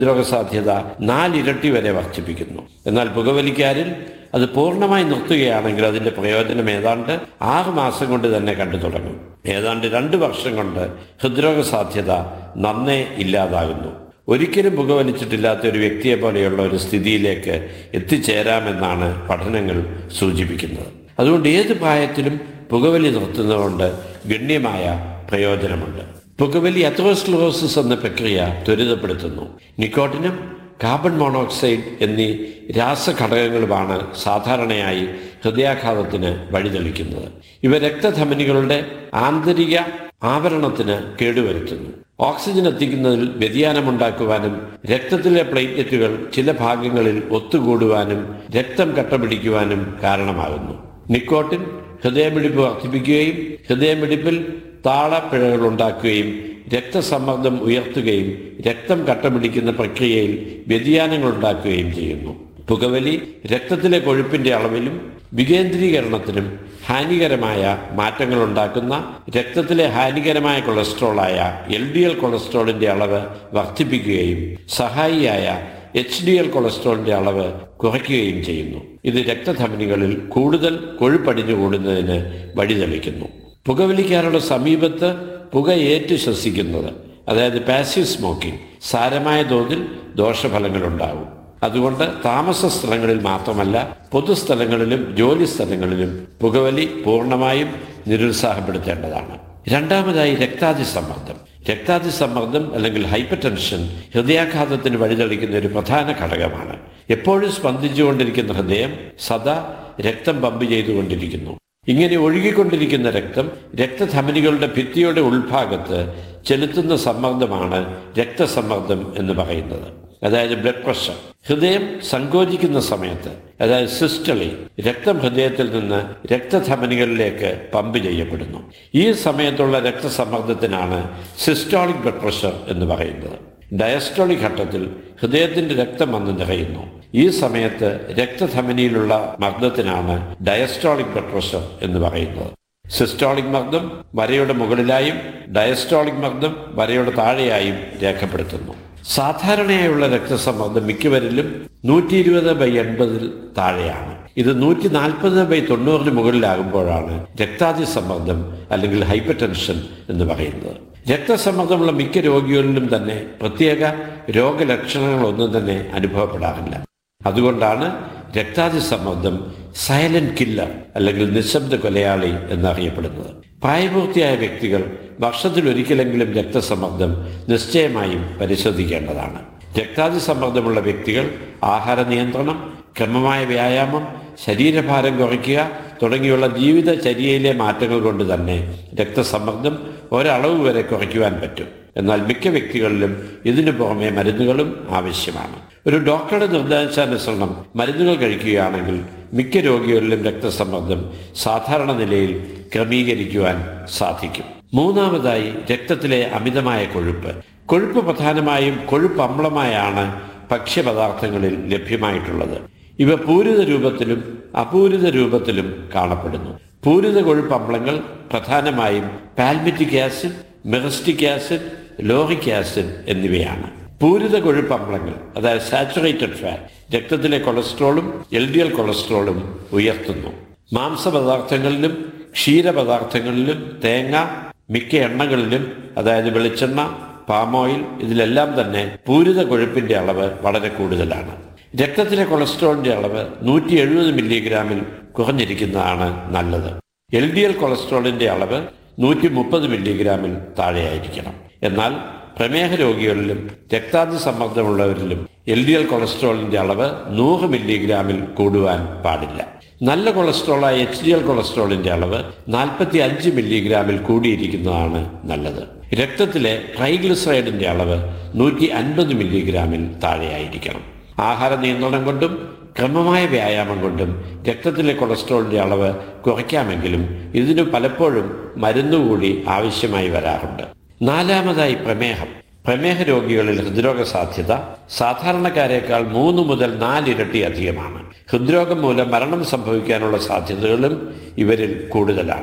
രോഗസാധ്യത നാലിരട്ടി വരെ വർദ്ധിപ്പിക്കുന്നു എന്നാൽ പുകവലിക്കാരിൽ അത് പൂർണ്ണമായി നിർത്തുകയാണെങ്കിൽ അതിന്റെ പ്രയോജനം ഏതാണ്ട് ആറ് മാസം കൊണ്ട് തന്നെ കണ്ടു തുടങ്ങും ഏതാണ്ട് രണ്ട് വർഷം കൊണ്ട് ഹൃദ്രോഗ സാധ്യത നന്നേ ഇല്ലാതാകുന്നു ഒരിക്കലും പുകവലിച്ചിട്ടില്ലാത്ത ഒരു വ്യക്തിയെ പോലെയുള്ള ഒരു സ്ഥിതിയിലേക്ക് എത്തിച്ചേരാമെന്നാണ് പഠനങ്ങൾ സൂചിപ്പിക്കുന്നത് അതുകൊണ്ട് ഏത് പ്രായത്തിലും പുകവലി നിർത്തുന്നതുകൊണ്ട് ഗണ്യമായ പ്രയോജനമുണ്ട് പുകവലി അത്രോസ്ക്ലോസിസ് എന്ന പ്രക്രിയ ത്വരിതപ്പെടുത്തുന്നു നിക്കോട്ടിനും കാർബൺ മോണോക്സൈഡ് എന്നീ രാസഘടകങ്ങളുമാണ് സാധാരണയായി ഹൃദയാഘാതത്തിന് വഴിതെളിക്കുന്നത് ഇവ രക്തധമനികളുടെ ആന്തരിക ആവരണത്തിന് കേടുവരുത്തുന്നു ഓക്സിജൻ എത്തിക്കുന്നതിൽ വ്യതിയാനമുണ്ടാക്കുവാനും രക്തത്തിലെ പ്ലേറ്റ്ലെറ്റുകൾ ചില ഭാഗങ്ങളിൽ ഒത്തുകൂടുവാനും രക്തം കട്ടപിടിക്കുവാനും കാരണമാകുന്നു നിക്കോട്ടിൻ ഹൃദയമിടിപ്പ് വർദ്ധിപ്പിക്കുകയും ഹൃദയമിടിപ്പിൽ താളപ്പിഴകൾ ഉണ്ടാക്കുകയും രക്തസമ്മർദ്ദം ഉയർത്തുകയും രക്തം കട്ടപിടിക്കുന്ന പ്രക്രിയയിൽ വ്യതിയാനങ്ങൾ ഉണ്ടാക്കുകയും ചെയ്യുന്നു പുകവലി രക്തത്തിലെ കൊഴുപ്പിന്റെ അളവിലും വികേന്ദ്രീകരണത്തിനും ഹാനികരമായ മാറ്റങ്ങൾ ഉണ്ടാക്കുന്ന രക്തത്തിലെ ഹാനികരമായ കൊളസ്ട്രോളായ എൽ ഡി എൽ കൊളസ്ട്രോളിന്റെ അളവ് വർദ്ധിപ്പിക്കുകയും സഹായിയായ എച്ച് ഡി എൽ കൊളസ്ട്രോളിന്റെ അളവ് കുറയ്ക്കുകയും ചെയ്യുന്നു ഇത് രക്തധമനികളിൽ കൂടുതൽ കൊഴുപ്പടിഞ്ഞു കൂടുന്നതിന് വഴിതെളിക്കുന്നു പുകവലിക്കാരുടെ സമീപത്ത് പുക ഏറ്റ് ശ്വസിക്കുന്നത് അതായത് പാസീവ് സ്മോക്കിംഗ് സാരമായ തോതിൽ ദോഷഫലങ്ങളുണ്ടാവും അതുകൊണ്ട് താമസ സ്ഥലങ്ങളിൽ മാത്രമല്ല പൊതുസ്ഥലങ്ങളിലും ജോലി സ്ഥലങ്ങളിലും പുകവലി പൂർണ്ണമായും നിരുത്സാഹപ്പെടുത്തേണ്ടതാണ് രണ്ടാമതായി രക്താതിസമ്മർദ്ദം രക്താതിസമ്മർദ്ദം അല്ലെങ്കിൽ ഹൈപ്പർ ടെൻഷൻ ഹൃദയാഘാതത്തിന് വഴിതെളിക്കുന്ന ഒരു പ്രധാന ഘടകമാണ് എപ്പോഴും സ്പന്ദിച്ചുകൊണ്ടിരിക്കുന്ന ഹൃദയം സദാ രക്തം പമ്പ് ചെയ്തുകൊണ്ടിരിക്കുന്നു ഇങ്ങനെ ഒഴുകിക്കൊണ്ടിരിക്കുന്ന രക്തം രക്തധമനികളുടെ ഭിത്തിയുടെ ഉൾഭാഗത്ത് ചെലുത്തുന്ന സമ്മർദ്ദമാണ് രക്തസമ്മർദ്ദം എന്ന് പറയുന്നത് അതായത് ബ്ലഡ് പ്രഷർ ഹൃദയം സങ്കോചിക്കുന്ന സമയത്ത് അതായത് സിസ്റ്റളി രക്തം ഹൃദയത്തിൽ നിന്ന് രക്തധമനികളിലേക്ക് പമ്പ് ചെയ്യപ്പെടുന്നു ഈ സമയത്തുള്ള രക്തസമ്മർദ്ദത്തിനാണ് സിസ്റ്റോളിക് ബ്ലഡ് പ്രഷർ എന്ന് പറയുന്നത് ഡയസ്റ്റോളിക് ഘട്ടത്തിൽ ഹൃദയത്തിന്റെ രക്തം വന്ന് നിറയുന്നു ഈ സമയത്ത് രക്തധമനിയിലുള്ള മർദ്ദത്തിനാണ് ഡയസ്റ്റോളിക് ബ്ലഡ് പ്രഷർ എന്ന് പറയുന്നത് സിസ്റ്റോളിക് മർദ്ദം വരയുടെ മുകളിലായും ഡയസ്റ്റോളിക് മർദ്ദം വരയുടെ താഴെയായും രേഖപ്പെടുത്തുന്നു സാധാരണയായുള്ള രക്തസമ്മർദ്ദം മിക്കവരിലും നൂറ്റി ഇരുപത് ബൈ എൺപതിൽ താഴെയാണ് ഇത് നൂറ്റി നാൽപ്പത് ബൈ തൊണ്ണൂറിന് മുകളിലാകുമ്പോഴാണ് രക്താതിസമ്മർദ്ദം അല്ലെങ്കിൽ ഹൈപ്പർ ടെൻഷൻ എന്ന് പറയുന്നത് രക്തസമ്മർദ്ദമുള്ള മിക്ക രോഗികളിലും തന്നെ പ്രത്യേക രോഗലക്ഷണങ്ങളൊന്നും തന്നെ അനുഭവപ്പെടാറില്ല അതുകൊണ്ടാണ് രക്താതിസമ്മർദ്ദം സൈലന്റ് കില്ലർ അല്ലെങ്കിൽ നിശബ്ദ കൊലയാളി എന്നറിയപ്പെടുന്നത് പ്രായപൂർത്തിയായ വ്യക്തികൾ വർഷത്തിലൊരിക്കലെങ്കിലും രക്തസമ്മർദ്ദം നിശ്ചയമായും പരിശോധിക്കേണ്ടതാണ് രക്താതിസമ്മർദ്ദമുള്ള വ്യക്തികൾ ആഹാര നിയന്ത്രണം ക്രമമായ വ്യായാമം ശരീരഭാരം കുറയ്ക്കുക തുടങ്ങിയുള്ള ജീവിതചര്യയിലെ മാറ്റങ്ങൾ കൊണ്ട് തന്നെ രക്തസമ്മർദ്ദം ഒരളവ് വരെ കുറയ്ക്കുവാൻ പറ്റും എന്നാൽ മിക്ക വ്യക്തികളിലും ഇതിനു പുറമെ മരുന്നുകളും ആവശ്യമാണ് ഒരു ഡോക്ടറുടെ നിർദ്ദേശാനുസരണം മരുന്നുകൾ കഴിക്കുകയാണെങ്കിൽ മിക്ക രോഗികളിലും രക്തസമ്മർദ്ദം സാധാരണ നിലയിൽ ക്രമീകരിക്കുവാൻ സാധിക്കും മൂന്നാമതായി രക്തത്തിലെ അമിതമായ കൊഴുപ്പ് കൊഴുപ്പ് പ്രധാനമായും കൊഴുപ്പ് അമ്ലമായാണ് ഭക്ഷ്യപദാർത്ഥങ്ങളിൽ ലഭ്യമായിട്ടുള്ളത് ഇവ പൂരിത രൂപത്തിലും അപൂരിത രൂപത്തിലും കാണപ്പെടുന്നു പൂരിത കൊഴുപ്പ് അമ്ലങ്ങൾ പ്രധാനമായും palmitic acid myristic acid lauric acid എന്നിവയാണ് പൂരിത കൊഴുപ്പ് അമ്ലങ്ങൾ അതായത് സാച്ചുറേറ്റഡ് ഫാറ്റ് രക്തത്തിലെ കൊളസ്ട്രോളും എൽ ഡി എൽ കൊളസ്ട്രോളും ഉയർത്തുന്നു മാംസപദാർത്ഥങ്ങളിലും ക്ഷീരപദാർത്ഥങ്ങളിലും തേങ്ങ മിക്ക എണ്ണകളിലും അതായത് വെളിച്ചെണ്ണ പാം ഓയിൽ ഇതിലെല്ലാം തന്നെ പൂരിത കൊഴുപ്പിന്റെ അളവ് വളരെ കൂടുതലാണ് രക്തത്തിലെ കൊളസ്ട്രോളിന്റെ അളവ് നൂറ്റി എഴുപത് മില്ലിഗ്രാമിൽ കുറഞ്ഞിരിക്കുന്നതാണ് നല്ലത് എൽ ഡി എൽ കൊളസ്ട്രോളിന്റെ അളവ് നൂറ്റി മുപ്പത് മില്ലിഗ്രാമിൽ താഴെയായിരിക്കണം എന്നാൽ പ്രമേഹ രോഗികളിലും രക്താതി സമ്മർദ്ദമുള്ളവരിലും എൽ ഡി എൽ കൊളസ്ട്രോളിന്റെ അളവ് നൂറ് മില്ലിഗ്രാമിൽ കൂടുവാൻ പാടില്ല നല്ല കൊളസ്ട്രോളായ എച്ച് ഡി എൽ കൊളസ്ട്രോളിന്റെ അളവ് നാൽപ്പത്തി അഞ്ച് മില്ലിഗ്രാമിൽ കൂടിയിരിക്കുന്നതാണ് നല്ലത് രക്തത്തിലെ ട്രൈഗ്ലിസറൈഡിന്റെ അളവ് നൂറ്റി അൻപത് മില്ലിഗ്രാമിൽ താഴെയായിരിക്കണം ആഹാര നിയന്ത്രണം കൊണ്ടും ക്രമമായ വ്യായാമം കൊണ്ടും രക്തത്തിലെ കൊളസ്ട്രോളിന്റെ അളവ് കുറയ്ക്കാമെങ്കിലും ഇതിന് പലപ്പോഴും മരുന്നുകൂടി ആവശ്യമായി വരാറുണ്ട് നാലാമതായി പ്രമേഹം പ്രമേഹ രോഗികളിൽ ഹൃദ്രോഗ സാധ്യത സാധാരണക്കാരേക്കാൾ മൂന്ന് മുതൽ നാലിരട്ടി അധികമാണ് ഹൃദ്രോഗം മൂലം മരണം സംഭവിക്കാനുള്ള സാധ്യതകളും ഇവരിൽ കൂടുതലാണ്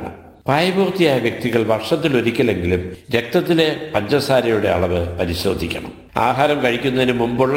പ്രായപൂർത്തിയായ വ്യക്തികൾ വർഷത്തിലൊരിക്കലെങ്കിലും രക്തത്തിലെ പഞ്ചസാരയുടെ അളവ് പരിശോധിക്കണം ആഹാരം കഴിക്കുന്നതിന് മുമ്പുള്ള